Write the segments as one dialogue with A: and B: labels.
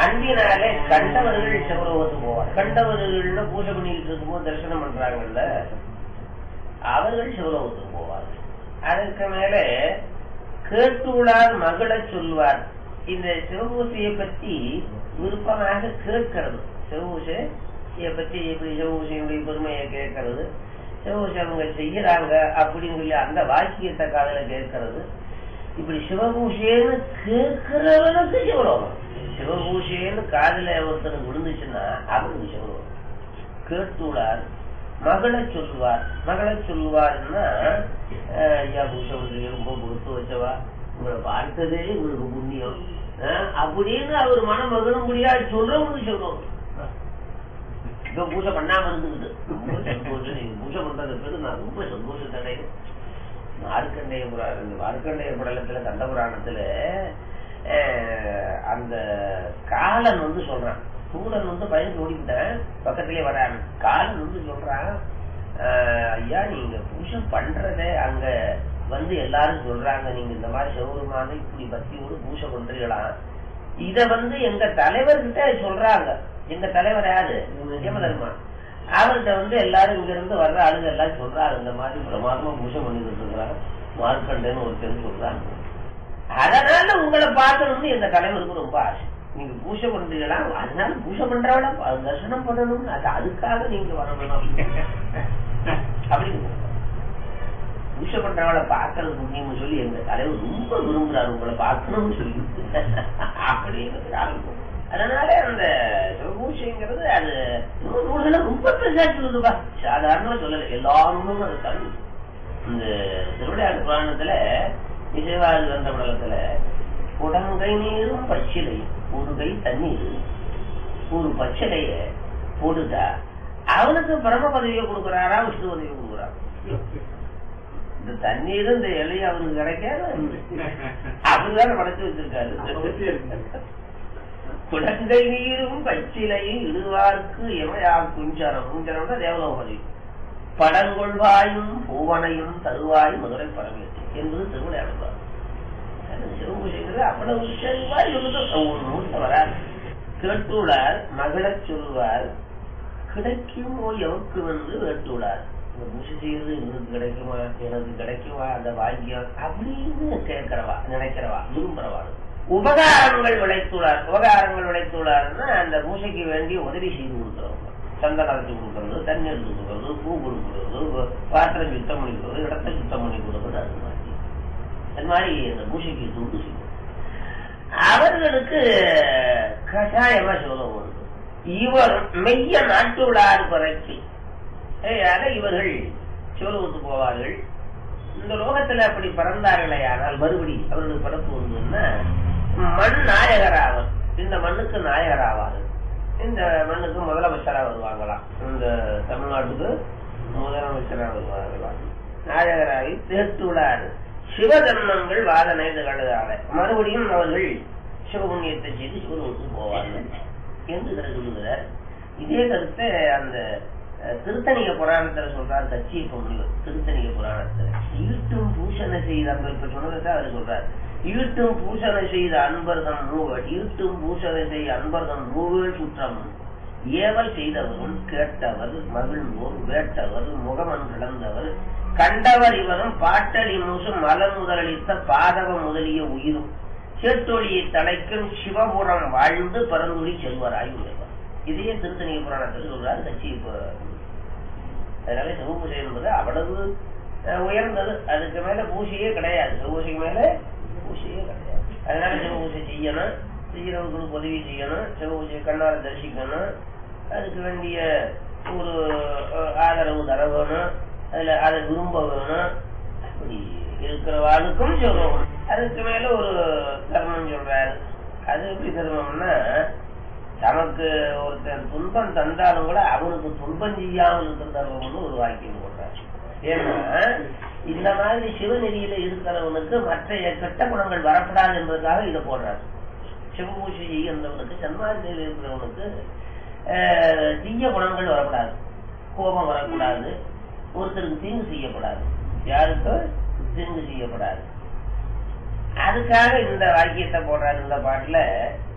A: அன்பினாலே கண்டவர்கள் சிவலோகத்துக்கு போவார் கண்டவர்கள்ல பூஜை பண்ணிட்டு இருக்கும்போது தரிசனம் பண்றாங்கல்ல அவர்கள் சிவலோகத்துக்கு போவார்கள் அதற்கு மேலே கேட்டுள்ளார் மகளச் சொல்வார் இந்த சிவபூசையை பற்றி விருப்பமாக கேட்கிறது சிவபூசையை பற்றி இப்படி சிவபூசையுடைய பெருமையை கேட்கறது சிவபூசை அவங்க செய்யறாங்க அப்படின்னு சொல்லி அந்த வாக்கியத்தை காதல கேட்கறது இப்படி சிவபூஷேன்னு கேட்கிறவனுக்கு சிவலோகம் சிவபூஷேன்னு காதுல ஒருத்தனுக்கு விழுந்துச்சுன்னா அவனுக்கு சிவலோகம் கேட்டுள்ளார் மகளை சொல்லுவார் மகளை சொல்லுவார்னா அஹ், ஐயா பூஷை பண்றீங்க ரொம்ப கொடுத்து வச்சவா உங்களை பார்த்ததே உங்களுக்கு புண்ணியம் அஹ், அப்படின்னு அவர் மனம் மகிழும்படியா சொல்றவனுக்கு சொல்லுவோம் இப்ப பூஜை பண்ணாம இருந்துக்கிட்டு ரொம்ப சந்தோஷம் நீங்க பூஜை பண்றது பேரு நான் ரொம்ப சந்தோஷத்தடையும் மார்க்கண்டேய புராணம் மார்க்கண்டேய படலத்துல கந்த புராணத்துல அஹ், அந்த காலன் வந்து சொல்றான் சூரன் வந்து பயந்து ஓடிவிட்டேன் பக்கத்திலே வரான் காலன் வந்து சொல்றான் அஹ், ஐயா நீங்க பூஜை பண்றதே அங்க வந்து எல்லாரும் சொல்றாங்க நீங்க இந்த மாதிரி சிவபெருமான இப்படி பக்தியோடு பூஜை பண்றீங்களாம் இத வந்து எங்க தலைவர்கிட்ட சொல்றாங்க எங்க தலைவர் யாரு யமதர்மன் அவர்கிட்ட வந்து எல்லாரும் இங்க இருந்து வர்ற ஆளுங்க எல்லாம் சொல்றாரு இந்த மாதிரி பிரமாதமா பூஜை பண்ணிக்கிட்டு இருக்கிறாங்க மார்க்கண்டேன்னு ஒருத்தர் சொல்றாங்க அதனால உங்களை பார்க்கணும்னு எங்க தலைவருக்கு ரொம்ப ஆசை நீங்க பூஜை பண்றீங்களா அதனால பூஜை பண்றவள தரிசனம் பண்ணணும் அது அதுக்காக நீங்க வரணும் அப்படின்னு பூஜை பண்றவளை பார்க்கறது புண்ணியம்னு சொல்லி எங்க தலைவர் ரொம்ப விரும்புறாரு உங்களை பார்க்கணும்னு சொல்லி அப்படின்னு ஆரம்பிக்கும் அதனால அந்த சிவபூஷைங்கிறது அது இன்னும் நூல்களை ரொம்ப பெருசா சொல்லுதுப்பா சாதாரணமா சொல்லல எல்லா நூலும் அது தள்ளு இந்த திருவிளையாடு புராணத்துல விஜயவாதி வந்த படலத்துல உடங்கை நீரும் பச்சிலை ஒரு கை தண்ணீர் ஒரு பச்சிலைய போட்டுட்டா அவனுக்கு பரம பதவியை கொடுக்குறாரா விஷ்ணு பதவியை கொடுக்குறாரா இந்த தண்ணீர் இந்த இலையும் அவனுக்கு கிடைக்காது அவருதான் படைச்சு வச்சிருக்காரு குடங்கை நீரும் பச்சிலையும் இடுவார்க்கு எமையா குஞ்சரம் குஞ்சரம்னா தேவலோக பதவி படங்கொள்வாயும் பூவனையும் தருவாய் மதுரை பரமேற்றி என்பது திருவிளையாடுவார் சிவபூஷைங்கிறது அவ்வளவு செல்வா சொல்லுது ஒரு நூல்ல வராது கேட்டுள்ளார் மகளச் சொல்வார் கிடைக்குமோ எவருக்கு வந்து வேட்டுள்ளார் இந்த பூஜை செய்யறது இவருக்கு கிடைக்குமா எனக்கு கிடைக்குமா அந்த பாக்கியம் அப்படின்னு கேட்கிறவா நினைக்கிறவா விரும்புறவா உபகாரங்கள் விளைத்துள்ளார் உபகாரங்கள் விளைத்துள்ளார்னா அந்த பூஜைக்கு வேண்டி உதவி செய்து கொடுக்குறவங்க சந்தனம் அரைச்சு கொடுக்கறது தண்ணி எடுத்து கொடுக்கறது பூ கொடுக்கறது பாத்திரம் சுத்தம் பண்ணி கொடுக்கறது இடத்த சுத்தம் பண்ணி கொடுக்கறது அது மாதிரி அது மாதிரி அந்த பூஜைக்கு துண்டு செய்யும் அவர்களுக்கு கஷாயமா சொல்லம் உண்டு இவர் மெய்ய நாட்டுள்ளார் பிறக்கி ஆக இவர்கள் சிவலோகத்துக்கு போவார்கள் இந்த லோகத்துல அப்படி பிறந்தார்களே ஆனால் மறுபடி அவர்களுக்கு பிறப்பு உண்டுன்னா மண் நாயகராவர் இந்த மண்ணுக்கு நாயகராவார்கள் இந்த மண்ணுக்கு முதலமைச்சரா வருவாங்களாம் இந்த தமிழ்நாட்டுக்கு முதலமைச்சரா வருவாங்களாம் நாயகராகி தேர்த்துள்ளார் சிவதர்மங்கள் வாதனை திகழ்கிறாங்க மறுபடியும் அவர்கள் சிவபுண்ணியத்தை செய்து சிவலோகத்துக்கு போவார்கள் என்று இதில் சொல்லுகிறார் இதே கருத்தை அந்த அஹ், திருத்தணிக புராணத்துல சொல்றார் கச்சியப்ப முனிவர் திருத்தணிக புராணத்துல ஈட்டும் பூஷணை செய்த அந்த இப்ப சொன்னதை அவர் சொல்றார் ஈட்டும் பூஷணை செய்த அன்பர்தம் மூவர் ஈட்டும் பூஷணை செய்த அன்பர்தம் மூவர் சுற்றம் ஏவல் செய்தவரும் கேட்டவர் மகிழ்வோர் வேட்டவர் முகமன் கிடந்தவர் கண்டவர் இவரும் பாட்டளி மூசும் மலர் முதலளித்த பாதவ முதலிய உயிரும் சேட்டொழியை தலைக்கும் சிவபுரம் வாழ்ந்து பரந்துரி செல்வராய் உள்ளவர் இதையே திருத்தணிய புராணத்தில் சொல்றாரு கட்சி அதனால சிவபூஜை என்பது அவ்வளவு அஹ், உயர்ந்தது அதுக்கு மேல பூஜையே கிடையாது சிவபூஜைக்கு மேல பூஜையே கிடையாது அதனால சிவபூஜை செய்யணும் செய்யறவங்களுக்கு உதவி செய்யணும் சிவபூஜை கண்ணார தரிசிக்கணும் அதுக்கு வேண்டிய ஒரு அஹ், ஆதரவு தர வேணும் அதுல அதை விரும்ப வேணும் அப்படி இருக்கிறவாளுக்கும் சொல்லணும் அதுக்கு மேல ஒரு தர்மம் சொல்றாரு அது எப்படி தர்மம்னா தனக்கு ஒருத்தன் துன்பம் தந்தாலும் கூட அவனுக்கு துன்பம் செய்யாமல் இருக்கிற தர்மம்னு ஒரு வாக்கியம் போடுறாரு ஏன்னா இந்த மாதிரி சிவநெறியில இருக்கிறவனுக்கு மற்ற கெட்ட குணங்கள் வரக்கூடாது என்பதற்காக இதை போடுறாரு சிவபூஜை செய்கின்றவனுக்கு சன்மார்க்கையில் இருக்கிறவனுக்கு அஹ், தீய குணங்கள் வரக்கூடாது கோபம் வரக்கூடாது ஒருத்தருக்கு தீங்கு செய்யப்படாது யாருக்கும் தீங்கு செய்யப்படாது அதுக்காக இந்த வாக்கியத்தை போடுறாரு இந்த பாட்டுல தமக்கு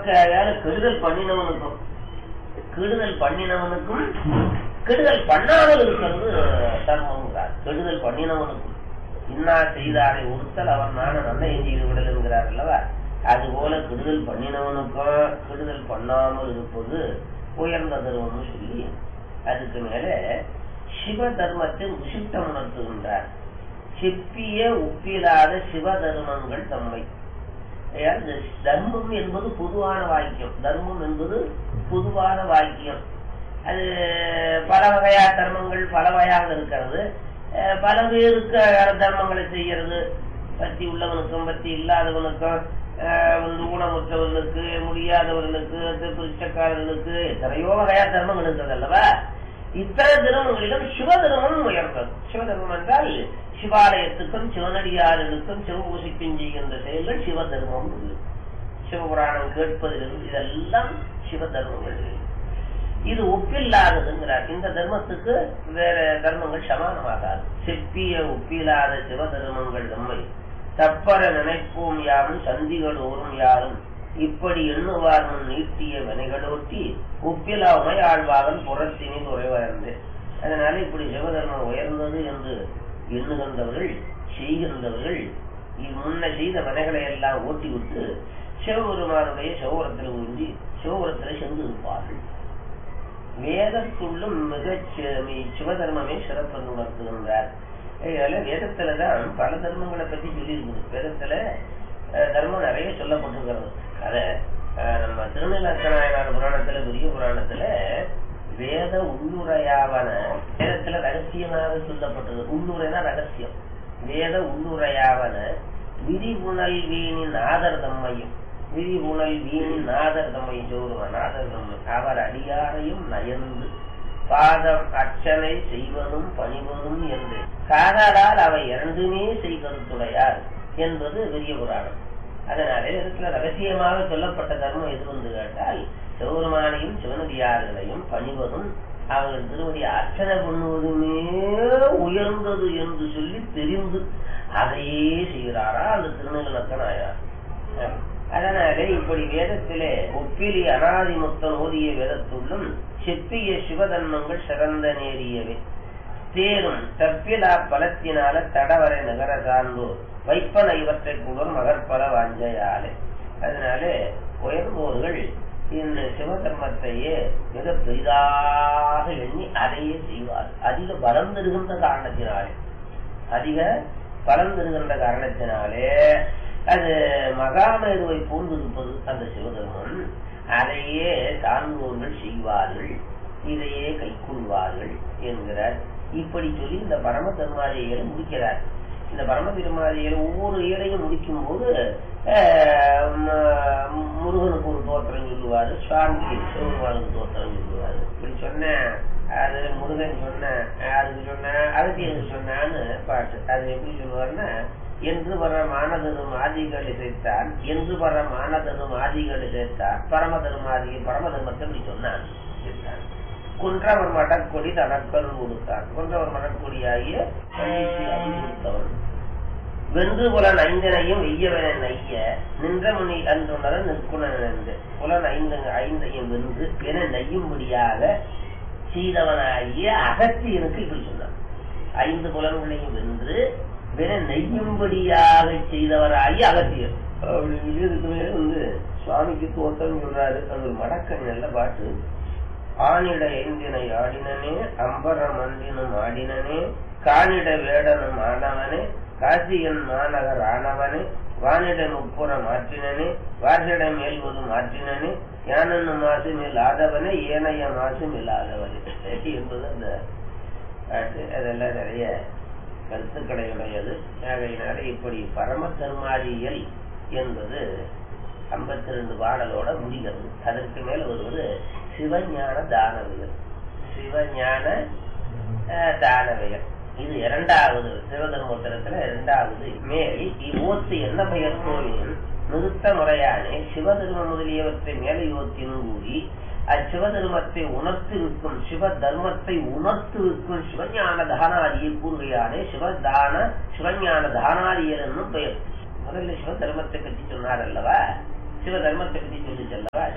A: நமக்கு அதாவது கெடுதல் பண்ணினவனுக்கும் கெடுதல் பண்ணினவனுக்கும் கெடுதல் பண்ணாமல் இருக்கிறது தர்மம்ங்கிறார் கெடுதல் பண்ணினவனுக்கும் இன்னா செய்தாரை உறுத்தல் அவர் நான நன்மை செய்து விடல் என்கிறார் அல்லவா அதுபோல கெடுதல் பண்ணினவனுக்கும் கெடுதல் பண்ணாமல் இருப்பது உயர்ந்த தர்மம்னு சொல்லி அதுக்கு மேல சிவ தர்மத்தை முசிட்டம் உணர்த்துகின்றார் செப்பிய ஒப்பிலாத சிவ தர்மங்கள் தம்மை அதாவது தர்மம் என்பது பொதுவான வாக்கியம் தர்மம் என்பது பொதுவான வாக்கியம் அது பல வகையா தர்மங்கள் பல வகையாக இருக்கிறது அஹ் பல பேருக்கு தர்மங்களை செய்யறது பத்தி உள்ளவனுக்கும் பத்தி இல்லாதவனுக்கும் அஹ் வந்து ஊனமுற்றவர்களுக்கு முடியாதவர்களுக்கு பிரிச்சக்காரர்களுக்கு எத்தனையோ வகையா தர்மங்கள் இருக்கிறது அல்லவா இத்தனை தர்மங்களிலும் சிவ தர்மம் உயர்ந்தது சிவ தர்மம் என்றால் சிவாலயத்துக்கும் சிவனடியார்களுக்கும் சிவபூசிக்கும் செய்கின்ற செயல்கள் சிவ தர்மம் சிவபுராணம் கேட்பதிலிருந்து இதெல்லாம் சிவ தர்மங்கள் இது ஒப்பில்லாததுங்கிறார் இந்த தர்மத்துக்கு வேற தர்மங்கள் சமானமாகாது செப்பிய ஒப்பில்லாத சிவ தர்மங்கள் நம்மை தப்பற நினைப்போம் யாரும் சந்திகள் ஓரும் யாரும் இப்படி எண்ணுவார் முன் நீட்டிய வினைகளோட்டி ஒப்பிலா உமையாழ்வாகன் புறத்தினி குறைவரந்து அதனால இப்படி சிவதர்மம் உயர்ந்தது என்று எண்ணுகின்றவர்கள் செய்கின்றவர்கள் முன்ன செய்த வினைகளை எல்லாம் ஓட்டி விட்டு சிவபெருமானுடைய சிவபுரத்தில் ஊன்றி சிவபுரத்தில் சென்று இருப்பார்கள் வேதத்துள்ளும் மிக சிவதர்மமே சிறப்பு உணர்த்துகின்றார் அதனால வேதத்துலதான் பல தர்மங்களை பத்தி சொல்லி இருக்குது வேதத்துல தர்மம் நிறைய சொல்லப்பட்டிருக்கிறது அத நம்ம திருநெல்வேலி புராணத்துல பெரிய புராணத்துல வேத உள்ளுரையாவன வேதத்துல ரகசியமாக சொல்லப்பட்டது உள்ளுரைனா ரகசியம் வேத உள்ளுரையாவன விரிவுணல் வீணின் ஆதர் தம்மையும் விரிவுணல் வீணின் நாதர் தம்மையும் சொல்லுவான் நாதர் தம்மை அவர் அடியாரையும் நயந்து பாதம் அர்ச்சனை செய்வதும் பணிவதும் என்று காதலால் அவை இரண்டுமே செய்கருத்துடையார் என்பது பெரிய புராணம் அதனாலே இடத்துல ரகசியமாக சொல்லப்பட்ட தர்மம் எது வந்து கேட்டால் சிவபெருமானையும் சிவனடியார்களையும் பணிவதும் அவர்கள் திருவடி அர்ச்சனை பண்ணுவதுமே உயர்ந்தது என்று சொல்லி தெரிந்து அதையே செய்கிறாரா அந்த திருநெல்வேலக்கனாயார் அதனாலே இப்படி வேதத்திலே ஒப்பிலி அனாதி முத்தன் ஓதிய வேதத்துள்ளும் செப்பிய சிவதன்மங்கள் சிறந்த நேரியவை தேரும் தப்பிலா பலத்தினால தடவரை நகர சார்ந்தோர் வைப்பன இவற்றை குளர் மகற்பல வாஞ்சையாலே அதனாலே உயர்ந்தோர்கள் இந்த சிவதர்மத்தையே மிக பெரிதாக எண்ணி அதையே செய்வார் அதிக பலம் தருகின்ற காரணத்தினாலே அதிக பலம் தருகின்ற காரணத்தினாலே அது மகாமேருவை பூண்டிருப்பது அந்த சிவதர்மம் அதையே சார்ந்தோர்கள் செய்வார்கள் இதையே கைக்கொள்வார்கள் என்கிறார் இப்படி சொல்லி இந்த பரம தர்மாதிகளை முடிக்கிறார் இந்த பரம திருமாதிகளை ஒவ்வொரு ஏழையும் முடிக்கும் போது முருகனுக்கு ஒரு தோத்திரம் சொல்லுவாரு சுவாமிக்கு சிவபெருமானுக்கு தோத்திரம் சொல்லுவாரு இப்படி சொன்ன அது முருகன் சொன்ன அதுக்கு சொன்ன அகத்தியனுக்கு சொன்னான்னு பாட்டு அது எப்படி சொல்லுவாருன்னா என்று வர மானதனும் ஆதிகளை சேர்த்தான் என்று வர மானதனும் ஆதிகளை சேர்த்தான் பரம தர்மாதி பரம தர்மத்தை இப்படி சொன்னான் குன்றவர் மடக்கொடி தனக்கல் கொடுத்தான் குன்றவர் மடக்கொடியாகிய கொடுத்தவன் வென்று புலன் ஐந்தனையும் வெய்யவன நைய நின்ற முனி அன்றுணர நிற்குணன் என்று புலன் ஐந்து ஐந்தையும் வென்று என நெய்யும்படியாக செய்தவனாகிய அகத்தியனுக்கு இப்படி சொன்னான் ஐந்து புலன்களையும் வென்று வென நெய்யும்படியாக செய்தவராகி அகத்தியர் அப்படின்னு இதுக்கு மேல வந்து சுவாமிக்கு தோட்டம் சொல்றாரு அந்த மடக்க நல்ல பாட்டு ஆனிட எந்தினை ஆடினனே அம்பர மந்தினும் ஆடினனே காணிட வேடனும் ஆனவனே காசியன் மாநகர் ஆனவனே வானிட முப்புற மாற்றினனே வாசிட மேல்வது மாற்றினனே யானன்னு மாசு மேல் ஆதவனே ஏனைய மாசு இல்லாதவனே என்பது அந்த பாட்டு அதெல்லாம் நிறைய கருத்துக்களை உடையது ஆகையினால இப்படி பரம கர்மாதியல் என்பது ஐம்பத்தி ரெண்டு பாடலோட முடிகிறது அதற்கு மேல வருவது சிவஞான தானவியல் சிவஞான தானவியல் இது இரண்டாவது சிவதர்மோத்தரத்துல இரண்டாவது மேல் இவ்வோத்து என்ன பெயர் கோவிலின் நிறுத்த முறையானே சிவதர்ம முதலியவற்றை மேலே யோத்தினும் கூறி அச்சிவதர்மத்தை உணர்த்திருக்கும் சிவ தர்மத்தை உணர்த்திருக்கும் சிவஞான தானாதியை கூறுகையானே சிவதான சிவஞான தானாதியர் என்னும் பெயர் முதல்ல சிவ தர்மத்தை பற்றி சொன்னார் அல்லவா சிவ தர்மத்தை பற்றி சொல்லி செல்லவா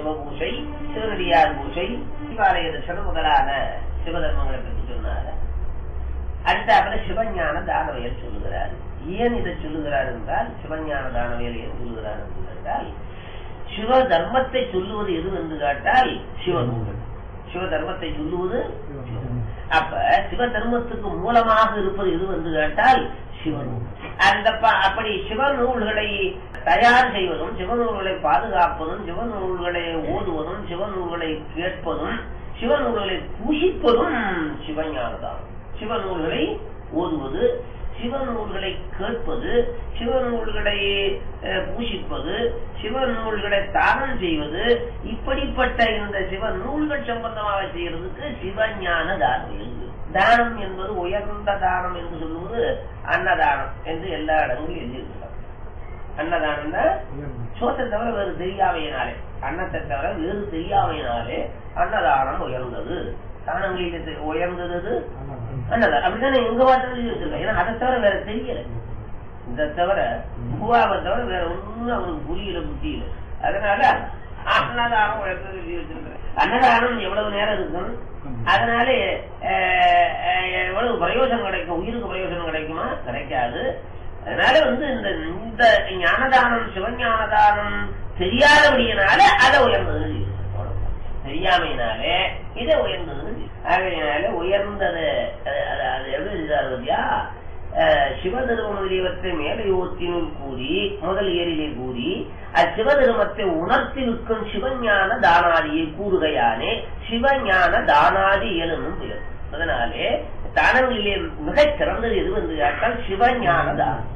A: சிவபூஷை சிவனடியார் பூஷை சிவாலய தர்சனம் முதலான சிவதர்மங்களை பற்றி சொன்னார் அடுத்தாப்புல சிவஞான தானவியல் சொல்லுகிறார் ஏன் இதை சொல்லுகிறார் என்றால் சிவஞான தானவியல் ஏன் சொல்லுகிறார் என்று கேட்டால் சிவ தர்மத்தை சொல்லுவது எது என்று கேட்டால் சிவநூல்கள் சிவ தர்மத்தை சொல்லுவது சிவநூல். அப்ப சிவ தர்மத்துக்கு மூலமாக இருப்பது எது என்று கேட்டால் சிவநூல் அந்த ப- அப்படி சிவநூல்களை தயார் செய்வதும் சிவநூல்களை பாதுகாப்பதும் சிவநூல்களை ஓதுவதும் சிவநூல்களை கேட்பதும் சிவநூல்களை பூஷிப்பதும் சிவஞானதான் சிவநூல்களை ஓதுவது சிவநூல்களை கேட்பது சிவநூல்களை அஹ், பூஷிப்பது சிவநூல்களை தானம் செய்வது இப்படிப்பட்ட இந்த சிவ நூல்கள் சம்பந்தமாக செய்யறதுக்கு சிவஞான தானம் இருக்கு தானம் என்பது உயர்ந்த தானம் என்று சொல்லுவது அன்னதானம் என்று எல்லா இடங்களிலும் எழுதியிருக்கிறார் அன்னதானம் தான் சோத்தை தவிர வேறு தெரியாமையினாலே அன்னத்தை தவிர வேறு தெரியாமையினாலே அன்னதானம் உயர்ந்தது தானங்களில் தெ- உயர்ந்தது எது? அன்னதானம் அப்படித்தானே எங்க பார்த்தாலும் வச்சிருக்கேன் ஏன்னா அதை தவிர வேற தெரியல இதை தவிர பூவாவை தவிர வேற ஒண்ணும் அவனுக்கு புரியல புத்தியில அதனால அன்னதானம் உயர்ந்தது எழுதி வச்சிருக்கிறேன் அன்னதானம் எவ்வளவு நேரம் இருக்கும் அதனால அஹ், அஹ், எவ்வளவு பிரயோஜனம் கிடைக்கும் உயிருக்கு பிரயோஜனம் கிடைக்குமா கிடைக்காது அதனால வந்து இந்த இந்த ஞானதானம் சிவஞானதானம் தெரியாதபடியினால அதை உயர்ந்தது தெரியாமையினாலே இதை உயர்ந்தது ஆகையினால உயர்ந்தது அது- அது அது எப்படி இருந்தார் பத்தியா சிவதரும முதலியவற்றை மேலே ஓத்தினுள் கூறி முதல் ஏரிலே கூறி அச்சிவதருமத்தை உணர்த்தி நிற்கும் சிவஞான தானாதியை கூறுகையானே சிவஞான தானாதி இயலும் பெயர் அதனாலே தானங்களிலே மிகச் சிறந்தது எது என்று கேட்டால் சிவஞான தானம்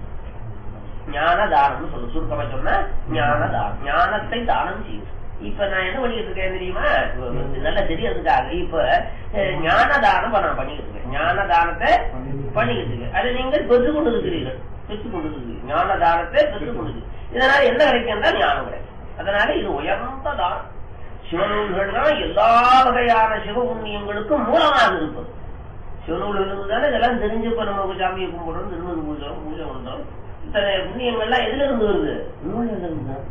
A: ஞான தானம் சொல்லு சுருக்கமா சொன்னா ஞான தானம் ஞானத்தை தானம் செய்யும் இப்ப நான் என்ன பண்ணிட்டு இருக்கேன் தெரியுமா நல்லா தெரியறதுக்காக இப்ப அஹ், ஞான தானம் நான் பண்ணிட்டு இருக்கேன் ஞான தானத்தை பண்ணிக்கிட்டு இருக்கேன் அதை நீங்கள் பெற்றுக் கொண்டு இருக்கிறீர்கள் பெற்றுக் கொண்டு இருக்கிறீர்கள் ஞான தானத்தை பெற்றுக் கொண்டு இருக்கிறீர்கள். இதனால என்ன கிடைக்கும் தான் ஞானம் கிடைக்கும் அதனால இது உயர்ந்த தானம் சிவநூல்கள் தான் எல்லா வகையான சிவ புண்ணியங்களுக்கும் மூலமாக இருப்பது சிவநூல்களுக்கு தானே இதெல்லாம் தெரிஞ்சப்ப நம்ம சாமியை கும்பிடுறோம் திருமணம் பூஜை பூஜை பண்றோம் இத்தனை புண்ணியங்கள்லாம் எதுல இருந்து வருது நூல்ல இருந்து தான்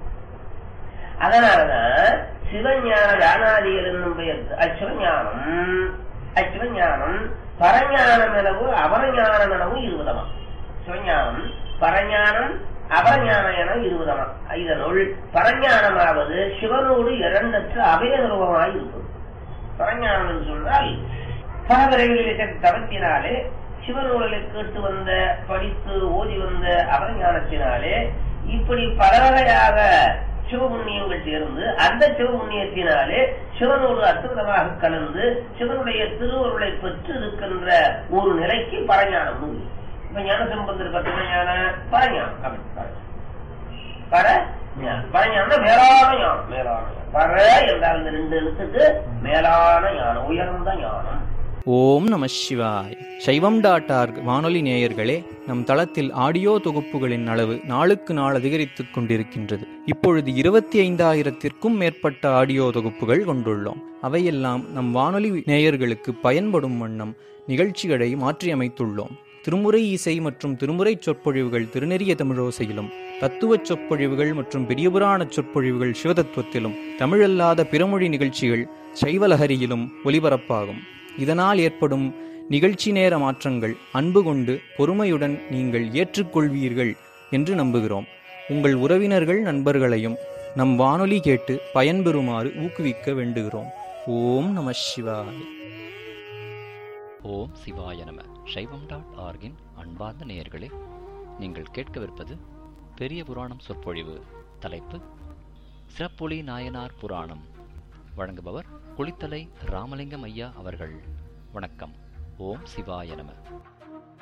A: அதனாலதான் சிவஞான ஞானாதிகள் என்னும் பெயர் அச்சிவஞானம் அச்சிவஞானம் பரஞானம் எனவும் அபரஞானம் எனவும் இருபதமா சிவஞானம் பரஞானம் அபரஞானம் என இருபதமா இதனுள் பரஞானமாவது சிவனோடு இரண்டற்ற அபயநிறுவமாய் இருப்பது பரஞானம் என்று சொன்னால் பல விரைவில் தவத்தினாலே சிவநூலை கேட்டு வந்த படித்து ஓதி வந்த அபரஞானத்தினாலே இப்படி பல வகையாக சிவபுண்ணியங்கள் சேர்ந்து அந்த சிவபுண்ணியத்தினாலே சிவனோடு அற்புதமாக கலந்து சிவனுடைய திருவருளை பெற்று இருக்கின்ற ஒரு நிலைக்கு பரஞானம் உண்டு. இப்ப ஞான சம்பந்தர் பத்தின ஞான பரஞானம் அப்படி பரஞானம். பர ஞானம் பரஞானம் மேலான ஞானம் மேலான ஞானம். பர என்றால் இந்த ரெண்டு எழுத்துக்கு மேலான ஞானம் உயர்ந்த ஞானம்
B: ஓம் நம சிவாய் சைவம் டாட் ஆர்க் வானொலி நேயர்களே நம் தளத்தில் ஆடியோ தொகுப்புகளின் அளவு நாளுக்கு நாள் அதிகரித்துக் கொண்டிருக்கின்றது இப்பொழுது இருபத்தி ஐந்தாயிரத்திற்கும் மேற்பட்ட ஆடியோ தொகுப்புகள் கொண்டுள்ளோம் அவையெல்லாம் நம் வானொலி நேயர்களுக்கு பயன்படும் வண்ணம் நிகழ்ச்சிகளை மாற்றியமைத்துள்ளோம் திருமுறை இசை மற்றும் திருமுறை சொற்பொழிவுகள் திருநெறிய தமிழோசையிலும் தத்துவச் சொற்பொழிவுகள் மற்றும் பெரியபுராண சொற்பொழிவுகள் சிவதத்துவத்திலும் தமிழல்லாத பிறமொழி நிகழ்ச்சிகள் சைவலஹரியிலும் ஒலிபரப்பாகும் இதனால் ஏற்படும் நிகழ்ச்சி நேர மாற்றங்கள் அன்பு கொண்டு பொறுமையுடன் நீங்கள் ஏற்றுக்கொள்வீர்கள் என்று நம்புகிறோம் உங்கள் உறவினர்கள் நண்பர்களையும் நம் வானொலி கேட்டு பயன்பெறுமாறு ஊக்குவிக்க வேண்டுகிறோம் ஓம் நம சிவாய்
C: ஓம் சிவாய நம சைவம் டாட் ஆர்கின் அன்பார்ந்த நேயர்களே நீங்கள் கேட்கவிருப்பது பெரிய புராணம் சொற்பொழிவு தலைப்பு சிறப்பொலி நாயனார் புராணம் வழங்குபவர் குளித்தலை ராமலிங்கம் ஐயா அவர்கள் வணக்கம் ஓம் சிவாய நம